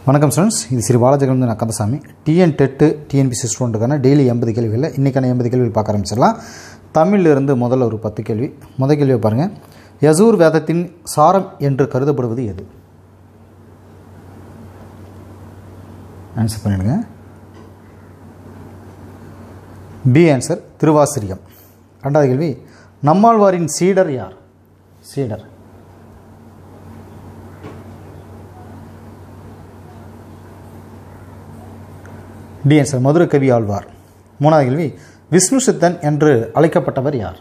வணக்கம் ஸ்டூடெண்ட்ஸ் இது ஸ்ரீ பாலாஜிகன் நான் கந்தசாமி டிஎன் டெட்டு டிஎன்பிசி ஸ்டூடெண்ட்டுக்கான டெய்லி எண்பது கேள்விகளில் இன்றைக்கான எண்பது கேள்விகள் பார்க்க ஆரம்பிச்சிடலாம் தமிழ்ல இருந்து முதல்ல ஒரு பத்து கேள்வி முதல் கேள்வியை பாருங்கள் யசூர் வேதத்தின் சாரம் என்று கருதப்படுவது எது ஆன்சர் பண்ணிடுங்க பி ஆன்சர் திருவாசிரியம் ரெண்டாவது கேள்வி நம்மாழ்வாரின் சீடர் யார் சீடர் டி ஆன்சர் மதுர கவி ஆழ்வார் மூணாவது கேள்வி விஷ்ணு சித்தன் என்று அழைக்கப்பட்டவர் யார்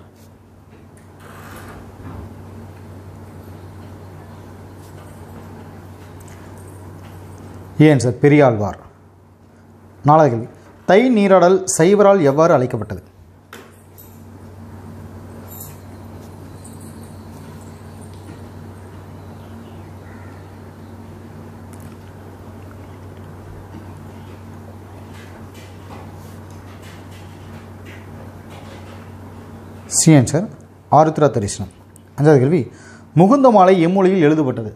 ஏ ஆன்சர் பெரியாழ்வார் நாலாவது கேள்வி தை நீராடல் சைவரால் எவ்வாறு அழைக்கப்பட்டது சி ஆன்சர் ஆருத்ரா தரிசனம் அஞ்சாவது கேள்வி முகுந்த மாலை எம்மொழியில் எழுதப்பட்டது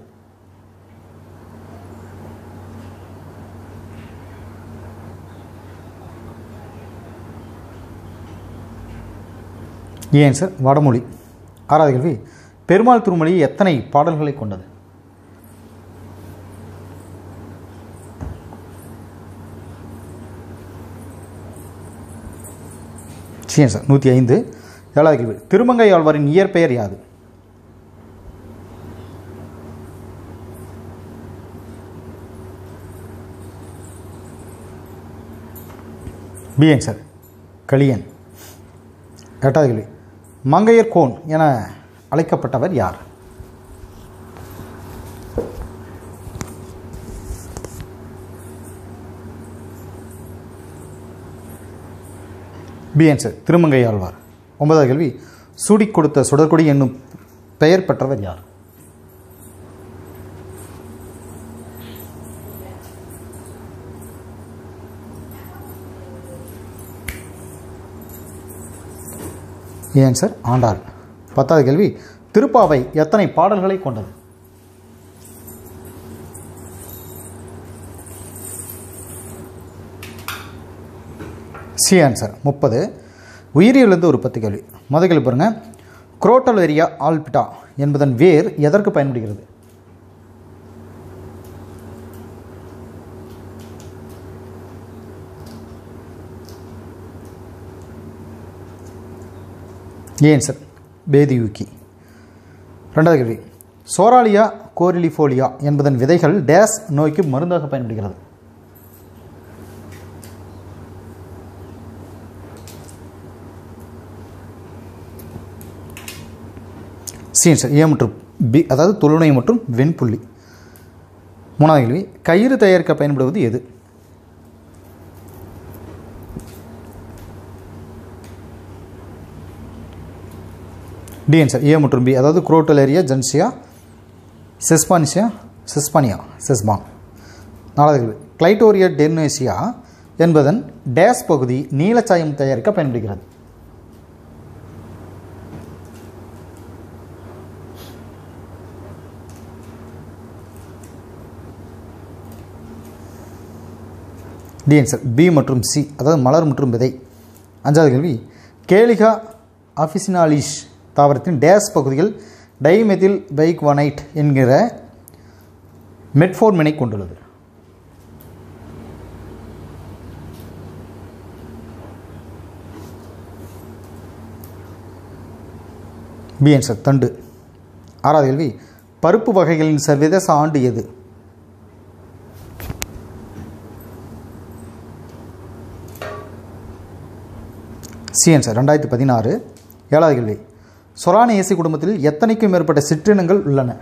ஏ ஆன்சர் வடமொழி ஆறாவது கேள்வி பெருமாள் திருமொழி எத்தனை பாடல்களை கொண்டது சி ஆன்சர் நூற்றி ஐந்து ஏழாவது கேள்வி திருமங்கை ஆழ்வாரின் இயற்பெயர் யாது பி ஆன்சர் களியன் எட்டாவது கேள்வி மங்கையர் கோன் என அழைக்கப்பட்டவர் யார் பி ஆன்சர் திருமங்கை ஆழ்வார் ஒன்பதாவது கேள்வி சூடிக் கொடுத்த சுடர்கொடி என்னும் பெயர் பெற்றவர் யார் ஏ ஆன்சர் ஆண்டாள் பத்தாவது கேள்வி திருப்பாவை எத்தனை பாடல்களை கொண்டது சி ஆன்சர் முப்பது உயிரியலிருந்து ஒரு பத்து கேள்வி முதல் கேள்வி பாருங்கள் குரோட்டலேரியா ஆல்பிட்டா என்பதன் வேர் எதற்கு பயன்படுகிறது ஏன் சார் பேதியூக்கி ரெண்டாவது கேள்வி சோராலியா கோரிலிஃபோலியா என்பதன் விதைகள் டேஸ் நோய்க்கு மருந்தாக பயன்படுகிறது சி சார் ஏ மற்றும் பி அதாவது தொழுநை மற்றும் வெண்புள்ளி மூணாவது கேள்வி கயிறு தயாரிக்க பயன்படுவது எது டி ஆன்சர் ஏ மற்றும் பி அதாவது குரோட்டலேரியா ஜென்சியா செஸ்பானிசியா செஸ்பானியா செஸ்பான் நாலாவது கேள்வி கிளைட்டோரியா டெர்னேசியா என்பதன் டேஸ் பகுதி நீலச்சாயம் தயாரிக்க பயன்படுகிறது டி ஆன்சர் பி மற்றும் சி அதாவது மலர் மற்றும் விதை அஞ்சாவது கேள்வி கேலிகா அஃபிசினாலிஷ் தாவரத்தின் டேஸ் பகுதிகள் டைமெதில் பைக்வனைட் என்கிற மெட்ஃபோர்மினை கொண்டுள்ளது பி ஆன்சர் தண்டு ஆறாவது கேள்வி பருப்பு வகைகளின் சர்வதேச ஆண்டு எது சி ஆன்சர் ரெண்டாயிரத்தி பதினாறு ஏழாவது கேள்வி சொரானியசி குடும்பத்தில் எத்தனைக்கும் மேற்பட்ட சிற்றினங்கள் உள்ளன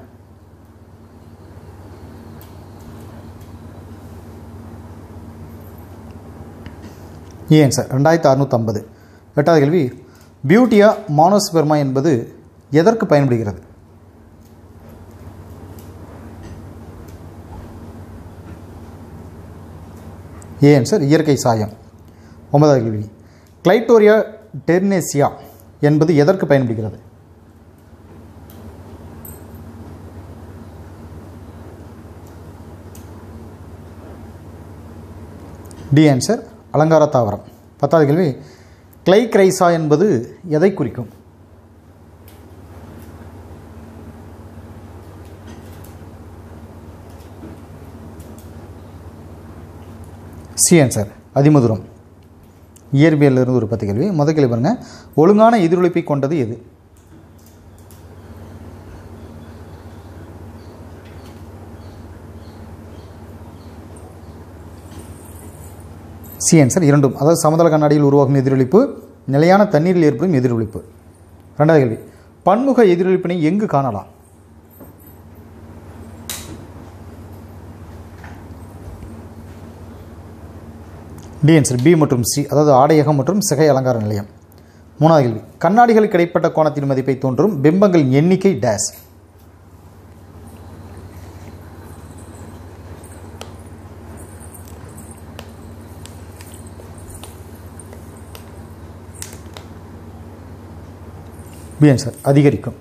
ஏ ஆன்சர் ரெண்டாயிரத்தி அறுநூற்றம்பது எட்டாவது கேள்வி பியூட்டியா மானோஸ்பெர்மா என்பது எதற்கு பயன்படுகிறது ஏ ஆன்சர் இயற்கை சாயம் ஒன்பதாவது கேள்வி கிளைட்டோரியா டெர்னேசியா என்பது எதற்கு பயன்படுகிறது டி ஆன்சர் அலங்கார தாவரம் பத்தாவது கேள்வி கிளைக்ரைசா என்பது எதை குறிக்கும் சி ஆன்சர் அதிமதுரம் இயற்பியல்ல இருந்து ஒரு பத்து கேள்வி முதல் கேள்வி பாருங்க ஒழுங்கான எதிரொலிப்பை கொண்டது எது சி ஆன்சர் இரண்டும் அதாவது சமதள கண்ணாடியில் உருவாகும் எதிரொலிப்பு நிலையான தண்ணீரில் ஏற்படும் எதிரொலிப்பு ரெண்டாவது கேள்வி பன்முக எதிரொலிப்பினை எங்கு காணலாம் டி ஆன்சர் பி மற்றும் சி அதாவது ஆடையகம் மற்றும் சிகை அலங்கார நிலையம் மூணாவது கேள்வி கண்ணாடிகளுக்கு இடைப்பட்ட கோணத்தின் மதிப்பை தோன்றும் பிம்பங்களின் எண்ணிக்கை டேஸ் பி ஆன்சர் அதிகரிக்கும்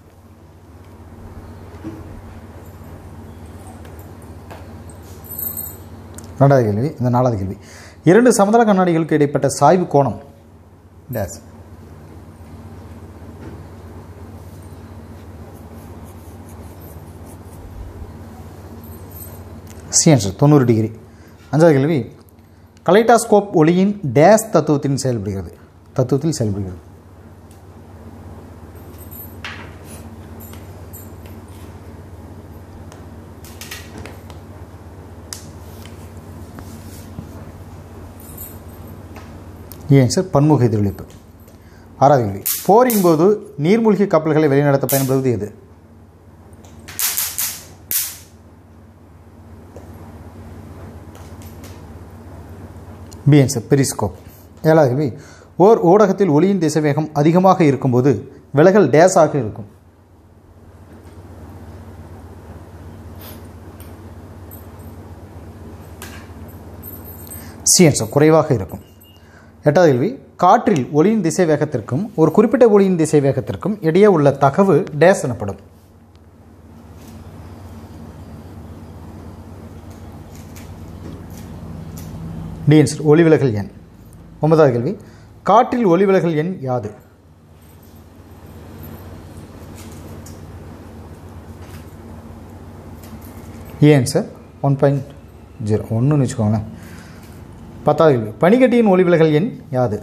ரெண்டாவது கேள்வி இந்த நாலாவது கேள்வி இரண்டு சமதள கண்ணாடிகளுக்கு இடைப்பட்ட சாய்வு கோணம் டேஸ் சி ஆன்சர் தொண்ணூறு டிகிரி அஞ்சாவது கேள்வி கலைட்டாஸ்கோப் ஒளியின் டேஸ் தத்துவத்தின் செயல்படுகிறது தத்துவத்தில் செயல்படுகிறது ஏன் சார் பன்முக எதிரொலிப்பு ஆறாவது கேள்வி போரின் போது நீர்மூழ்கி கப்பல்களை வழிநடத்த பயன்படுவது எது பி ஆன்சர் பெரிஸ்கோப் ஏழாவது கேள்வி ஓர் ஊடகத்தில் ஒளியின் திசைவேகம் அதிகமாக இருக்கும்போது விலகல் டேஸாக இருக்கும் சி ஆன்சர் குறைவாக இருக்கும் எட்டாவது கேள்வி காற்றில் ஒளியின் திசை வேகத்திற்கும் ஒரு குறிப்பிட்ட ஒளியின் திசை வேகத்திற்கும் இடையே உள்ள தகவு டேஸ் எனப்படும் டி ஆன்சர் ஒளிவிலகல் எண் ஒன்பதாவது கேள்வி காற்றில் ஒளிவிலகல் எண் யாது A answer one point zero ஒன்றுன்னு வச்சுக்கோங்களேன் பத்தாவது கேள்வி பனிக்கட்டியின் ஒளிவிலகல் எண் யாது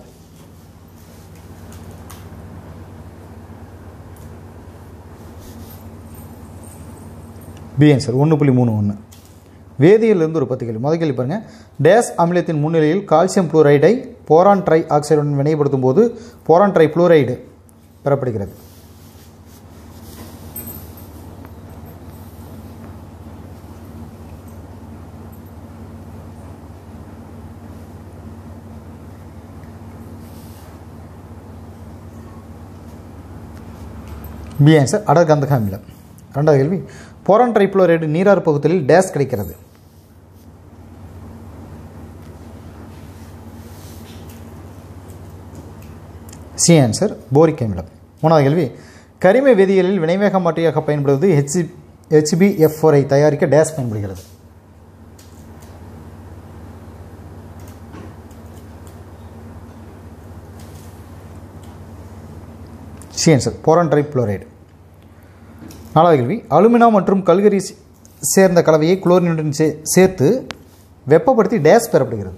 பி ஆன்சர் ஒன்று புள்ளி மூணு ஒன்று வேதியிலிருந்து ஒரு பத்து கேள்வி முதல் கேள்வி பாருங்கள் டேஸ் அமிலத்தின் முன்னிலையில் கால்சியம் புளோரைடை போரான் ட்ரை ஆக்சைடுடன் வினைப்படுத்தும் போது போரான் ட்ரை புளோரைடு பெறப்படுகிறது பி ஆன்சர் அடர் கந்தக அமிலம் ரெண்டாவது கேள்வி போரான் ட்ரைப்ளோரைடு நீரார் பகுதியில் டேஸ் கிடைக்கிறது சி ஆன்சர் போரிக் அமிலம் மூணாவது கேள்வி கரிம வேதியியலில் வினைவேக மாற்றியாக பயன்படுவது ஹெச் ஹெச்பி எஃப் ஃபோரை தயாரிக்க டேஸ் பயன்படுகிறது சி ஆன்சர் போரான் ட்ரைப்ளோரைடு நாலாவது கேள்வி அலுமினா மற்றும் கல்கரி சே- சேர்ந்த கலவையை குளோரினுடன் சே சேர்த்து வெப்பப்படுத்தி டேஸ் பெறப்படுகிறது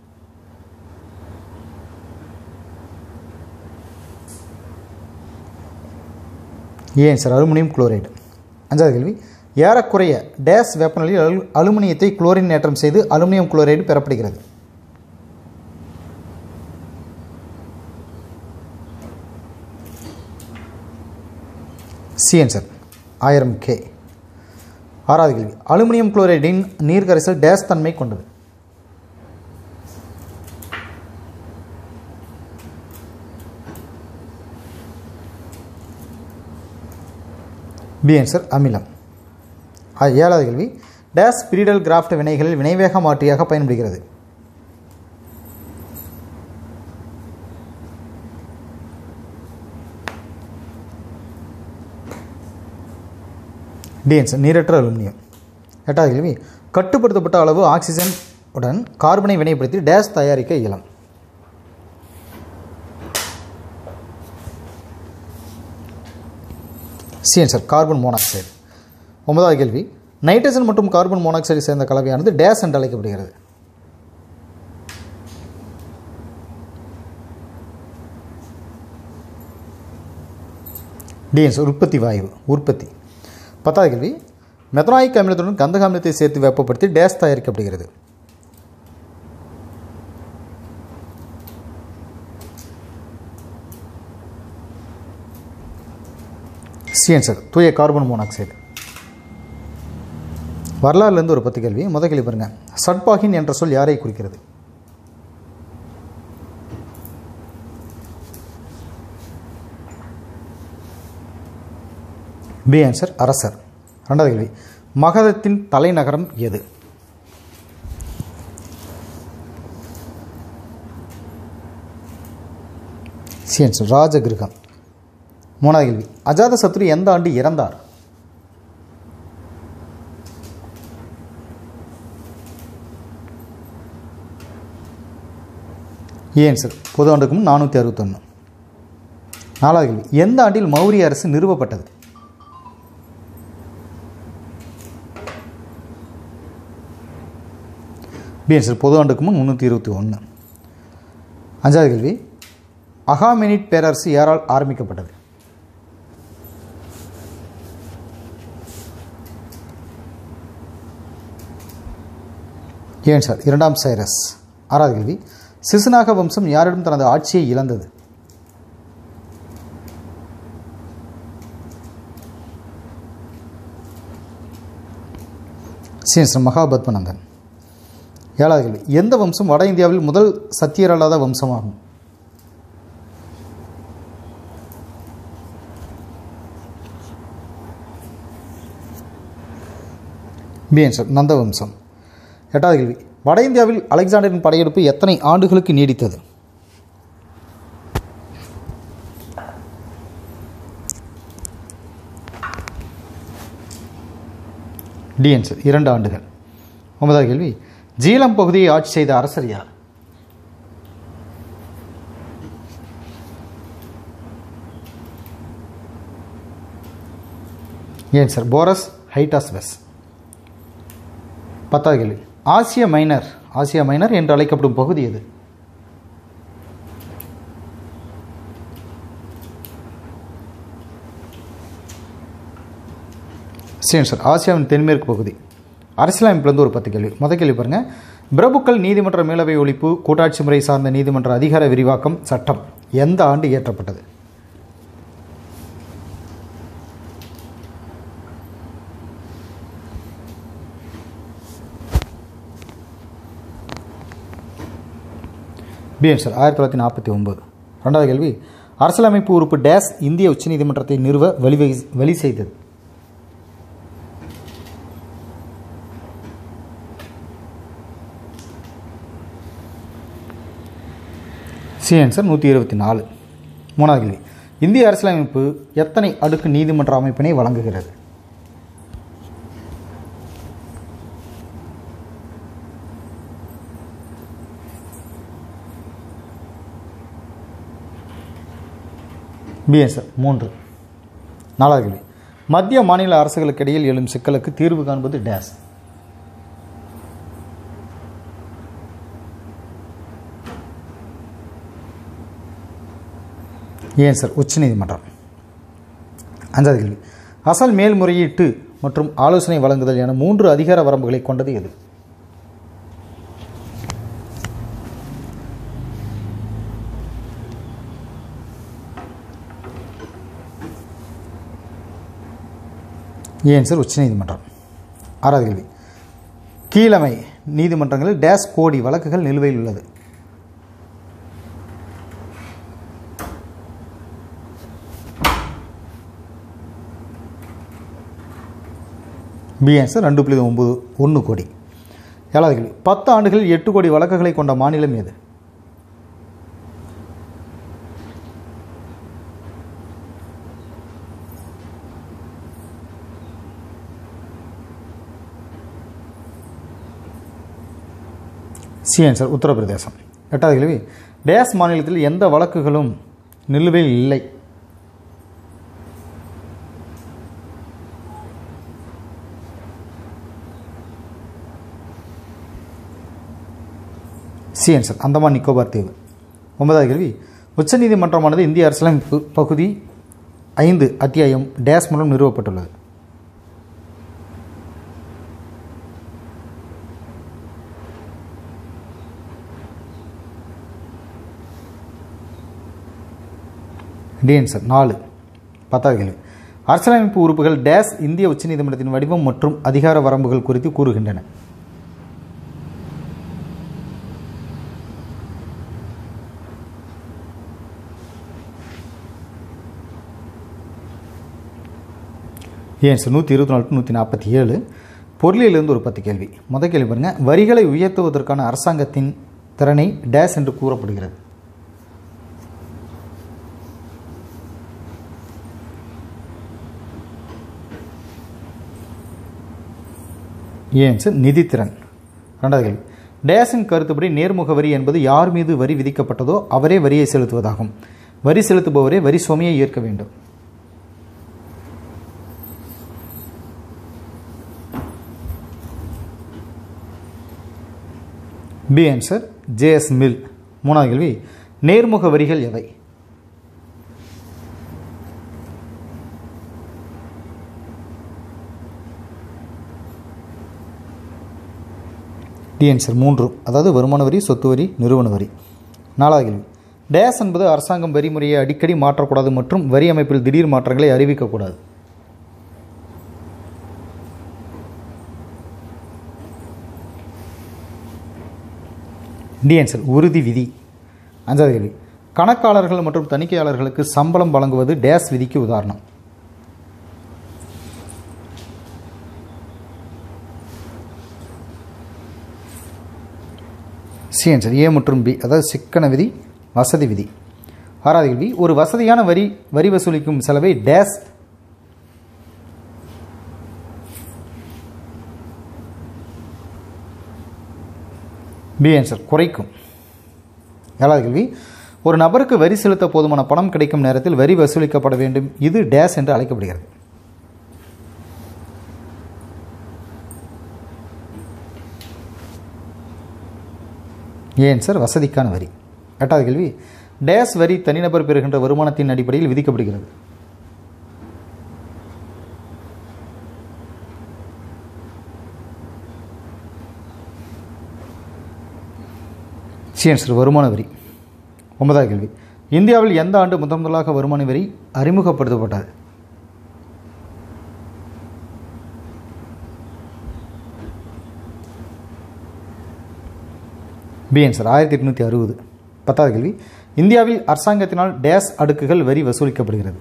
ஏன் சார் அலுமினியம் குளோரைடு அஞ்சாவது கேள்வி ஏறக்குறைய டேஸ் வெப்பநிலையில் அலு அலுமினியத்தை குளோரின் ஏற்றம் செய்து அலுமினியம் குளோரைடு பெறப்படுகிறது சி ஆன்சர் ஆயிரம் கே ஆறாவது கேள்வி அலுமினியம் குளோரைடின் நீர் கரைசல் டேஸ் தன்மை கொண்டது பி ஆன்சர் அமிலம் ஆ, ஏழாவது கேள்வி டேஸ் பிரீடல் கிராஃப்ட் வினைகளில் வினைவேக மாற்றியாக பயன்படுகிறது டி ஆன்சர் நீரற்ற அலுமினியம் எட்டாவது கேள்வி கட்டுப்படுத்தப்பட்ட அளவு ஆக்சிஜன் உடன் கார்பனை வினைப்படுத்தி டேஸ் தயாரிக்க இயலும் சி ஆன்சர் கார்பன் மோனாக்சைடு ஒன்பதாவது கேள்வி நைட்ரஜன் மற்றும் கார்பன் மோனாக்சைடு சேர்ந்த கலவையானது டேஸ் என்று அழைக்கப்படுகிறது டிஎன்ஸ் உற்பத்தி வாயு உற்பத்தி பத்தாவது கேள்வி மெத்தனாயிக் அமிலத்துடன் கந்தக அமிலத்தை சேர்த்து வெப்பப்படுத்தி டேஸ் தயாரிக்கப்படுகிறது சி ஆன்சர் தூய கார்பன் மோனாக்சைடு வரலாறுலேருந்து ஒரு பத்து கேள்வி முத கேள்வி பாருங்க சட்பாகின் என்ற சொல் யாரை குறிக்கிறது பி ஆன்சர் அரசர் ரெண்டாவது கேள்வி மகதத்தின் தலைநகரம் எது சி ஆன்சர் ராஜகிருகம் மூணாவது கேள்வி அஜாத சத்ரு எந்த ஆண்டு இறந்தார் ஏன் சார் பொது ஆண்டுக்கு முன் நானூற்றி அறுபத்தொன்று நாலாவது கேள்வி எந்த ஆண்டில் மௌரிய அரசு நிறுவப்பட்டது பிஎன் சார் பொது ஆண்டுக்கு முன் முந்நூற்றி இருபத்தி ஒன்று அஞ்சாவது கேள்வி அகாமெனிட் பேரரசு யாரால் ஆரம்பிக்கப்பட்டது ஏன் சார் இரண்டாம் சைரஸ் ஆறாவது கேள்வி சிசுநாக வம்சம் யாரிடம் தனது ஆட்சியை இழந்தது சரி சார் மகாபத்மநந்தன் ஏழாவது கேள்வி எந்த வம்சம் வட இந்தியாவில் முதல் சத்தியர் அல்லாத வம்சமாகும் பி ஆன்சர் நந்த வம்சம் எட்டாவது கேள்வி வட இந்தியாவில் அலெக்சாண்டரின் படையெடுப்பு எத்தனை ஆண்டுகளுக்கு நீடித்தது டி ஆன்சர் இரண்டு ஆண்டுகள் ஒன்பதாவது கேள்வி ஜீலம் பகுதியை ஆட்சி செய்த அரசர் யார் ஏன் சார் போரஸ் ஹைட்டாஸ்வெஸ் பத்தாவது கேள்வி ஆசிய மைனர் ஆசியா மைனர் என்று அழைக்கப்படும் பகுதி எது சரி சார் ஆசியாவின் தென்மேற்கு பகுதி அரசியலமைப்புலேருந்து ஒரு பத்து கேள்வி முத கேள்வி பாருங்கள் பிரபுக்கள் நீதிமன்ற மேலவை ஒழிப்பு கூட்டாட்சி முறை சார்ந்த நீதிமன்ற அதிகார விரிவாக்கம் சட்டம் எந்த ஆண்டு இயற்றப்பட்டது பிஎம் சார் ஆயிரத்தி தொள்ளாயிரத்தி நாற்பத்தி ஒன்பது ரெண்டாவது கேள்வி அரசியலமைப்பு உறுப்பு டேஸ் இந்திய உச்சநீதிமன்றத்தை நிறுவ வழிவகை வழி செய்தது சி ஆன்சர் நூற்றி இருபத்தி நாலு மூணாவது கேள்வி இந்திய அரசியலமைப்பு எத்தனை அடுக்கு நீதிமன்ற அமைப்பினை வழங்குகிறது பிஎஸ்எல் மூன்று நாலாவது கேள்வி மத்திய மாநில அரசுகளுக்கு இடையில் எழும் சிக்கலுக்கு தீர்வு காண்பது டேஸ் ஏன் சார் உச்சநீதிமன்றம் அஞ்சாவது கேள்வி அசல் மேல்முறையீட்டு மற்றும் ஆலோசனை வழங்குதல் என மூன்று அதிகார வரம்புகளை கொண்டது எது ஏன் சார் உச்சநீதிமன்றம் ஆறாவது கேள்வி கீழமை நீதிமன்றங்களில் டேஸ் கோடி வழக்குகள் நிலுவையில் உள்ளது பி ஆன்சர் ரெண்டு புள்ளி ஒம்பது ஒன்று கோடி ஏழாவது கேள்வி பத்து ஆண்டுகளில் எட்டு கோடி வழக்குகளை கொண்ட மாநிலம் எது சி ஆன்சர் உத்தரப்பிரதேசம் எட்டாவது கேள்வி டேஸ் மாநிலத்தில் எந்த வழக்குகளும் நிலுவையில் இல்லை சி ஆன்சர் அந்தமான் நிக்கோபார் தீவு ஒன்பதாவது கேள்வி உச்சநீதிமன்றமானது இந்திய அரசியலமைப்பு பகுதி ஐந்து அத்தியாயம் டேஸ் மூலம் நிறுவப்பட்டுள்ளது டி ஆன்சர் நாலு பத்தாவது கேள்வி அரசியலமைப்பு உறுப்புகள் டேஸ் இந்திய உச்சநீதிமன்றத்தின் வடிவம் மற்றும் அதிகார வரம்புகள் குறித்து கூறுகின்றன ஏன் சார் நூற்றி இருபத்தி நாலு நூற்றி நாற்பத்தி ஏழு பொருளிலிருந்து ஒரு பத்து கேள்வி முதல் கேள்வி பாருங்கள் வரிகளை உயர்த்துவதற்கான அரசாங்கத்தின் திறனை டேஸ் என்று கூறப்படுகிறது ஏன் சார் நிதித்திறன் ரெண்டாவது கேள்வி டேஸின் கருத்துப்படி நேர்முக வரி என்பது யார் மீது வரி விதிக்கப்பட்டதோ அவரே வரியை செலுத்துவதாகும் வரி செலுத்துபவரே வரி சுமையை ஏற்க வேண்டும் பி ஆன்சர் ஜேஎஸ் மில் மூணாவது கேள்வி நேர்முக வரிகள் எவை டி ஆன்சர் மூன்று அதாவது வருமான வரி சொத்து வரி நிறுவன வரி நாலாவது கேள்வி டேஸ் என்பது அரசாங்கம் வரி முறையை அடிக்கடி மாற்றக்கூடாது மற்றும் வரி அமைப்பில் திடீர் மாற்றங்களை அறிவிக்கக்கூடாது டி ஆன்சர் உறுதி விதி அஞ்சாவது கேள்வி கணக்காளர்கள் மற்றும் தணிக்கையாளர்களுக்கு சம்பளம் வழங்குவது டேஸ் விதிக்கு உதாரணம் சி ஆன்சர் ஏ மற்றும் பி அதாவது சிக்கன விதி வசதி விதி ஆறாவது கேள்வி ஒரு வசதியான வரி வரி வசூலிக்கும் செலவை டேஸ் பி ஆன்சர் குறைக்கும் ஏழாவது கேள்வி ஒரு நபருக்கு வரி செலுத்த போதுமான பணம் கிடைக்கும் நேரத்தில் வரி வசூலிக்கப்பட வேண்டும் இது டேஸ் என்று அழைக்கப்படுகிறது ஏன் சார் வசதிக்கான வரி எட்டாவது கேள்வி டேஸ் வரி தனிநபர் பெறுகின்ற வருமானத்தின் அடிப்படையில் விதிக்கப்படுகிறது சி ஆன்சர் வருமான வரி ஒன்பதாவது கேள்வி இந்தியாவில் எந்த ஆண்டு முதன் முதலாக வருமான வரி அறிமுகப்படுத்தப்பட்டது பி ஆன்சர் ஆயிரத்தி எட்நூற்றி அறுபது பத்தாவது கேள்வி இந்தியாவில் அரசாங்கத்தினால் டேஸ் அடுக்குகள் வரி வசூலிக்கப்படுகிறது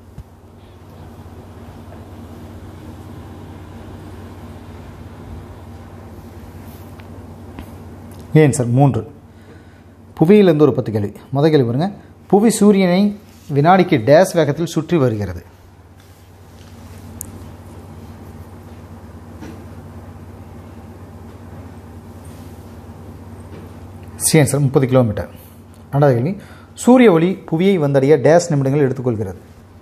ஏன் சார் மூன்று புவியிலிருந்து ஒரு பத்து கேள்வி முதல் கேள்வி பாருங்க புவி சூரியனை வினாடிக்கு டேஸ் வேகத்தில் சுற்றி வருகிறது சி ஆன்சர் முப்பது கிலோமீட்டர் ரெண்டாவது கேள்வி சூரிய ஒளி புவியை வந்தடைய டேஸ் நிமிடங்கள் எடுத்துக்கொள்கிறது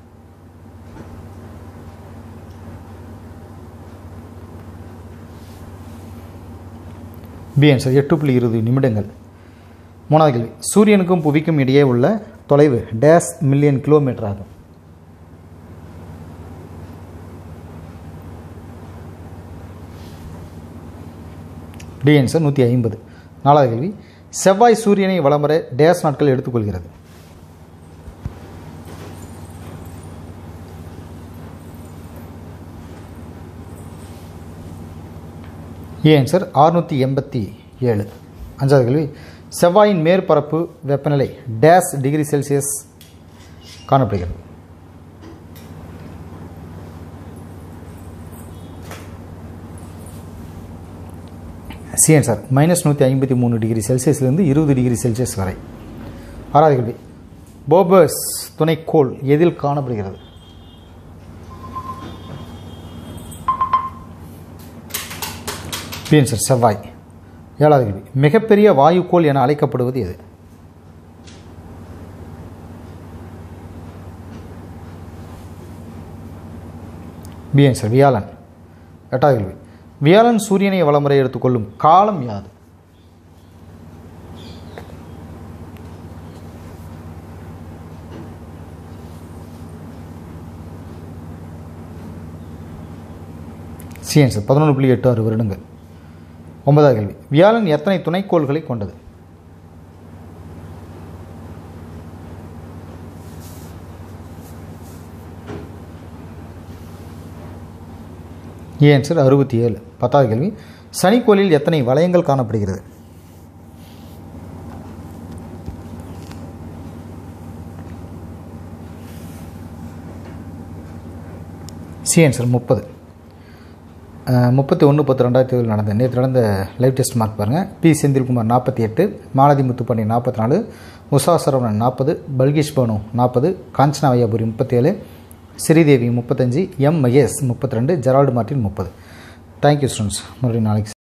பி ஆன்சர் எட்டு புள்ளி இருபது நிமிடங்கள் மூணாவது கேள்வி சூரியனுக்கும் புவிக்கும் இடையே உள்ள தொலைவு டேஸ் மில்லியன் கிலோமீட்டர் ஆகும் டி ஆன்சர் நூற்றி ஐம்பது நாலாவது கேள்வி செவ்வாய் சூரியனை வலம் வர டேஸ் நாட்கள் எடுத்துக்கொள்கிறது ஏ ஆன்சர் ஆறுநூற்றி எண்பத்தி ஏழு அஞ்சாவது கேள்வி செவ்வாயின் மேற்பரப்பு வெப்பநிலை டேஸ் டிகிரி செல்சியஸ் காணப்படுகிறது சி ஆன்சர் மைனஸ் நூற்றி ஐம்பத்தி மூணு டிகிரி செல்சியஸ்லேருந்து இருபது டிகிரி செல்சியஸ் வரை ஆறாவது கேள்வி போபர்ஸ் துணைக்கோள் எதில் காணப்படுகிறது பி ஆன்சர் செவ்வாய் ஏழாவது கேள்வி மிகப்பெரிய வாயுக்கோள் என அழைக்கப்படுவது எது பி ஆன்சர் வியாழன் எட்டாவது கேள்வி வியாழன் சூரியனை வளமுறை எடுத்துக்கொள்ளும் காலம் யாது சி ஆன்சர் பதினொன்று புள்ளி எட்டு ஆறு வருடங்கள் ஒன்பதாவது கேள்வி வியாழன் எத்தனை துணைக்கோள்களை கொண்டது ஏ ஆன்சர் அறுபத்தி ஏழு பத்தாவது கேள்வி சனிக்கோளில் எத்தனை வளையங்கள் காணப்படுகிறது சி ஆன்சர் முப்பது முப்பத்தி ஒன்று பத்து ரெண்டாயிரத்தி ஏழு நடந்த நேற்று நடந்த லைவ் டெஸ்ட் மார்க் பாருங்கள் பி செந்தில்குமார் நாற்பத்தி எட்டு மாலதி முத்துப்பாண்டி நாற்பத்தி நாலு உஷா சரவணன் நாற்பது பல்கேஷ் பானு நாற்பது காஞ்சனா வையாபுரி முப்பத்தேழு ஸ்ரீதேவி முப்பத்தஞ்சு எம் மகேஷ் முப்பத்தி ரெண்டு ஜெரால்டு மார்ட்டின் முப்பது தேங்க்யூ ஸ்டூடெண்ட்ஸ் மறுபடியும் நாளைக்கு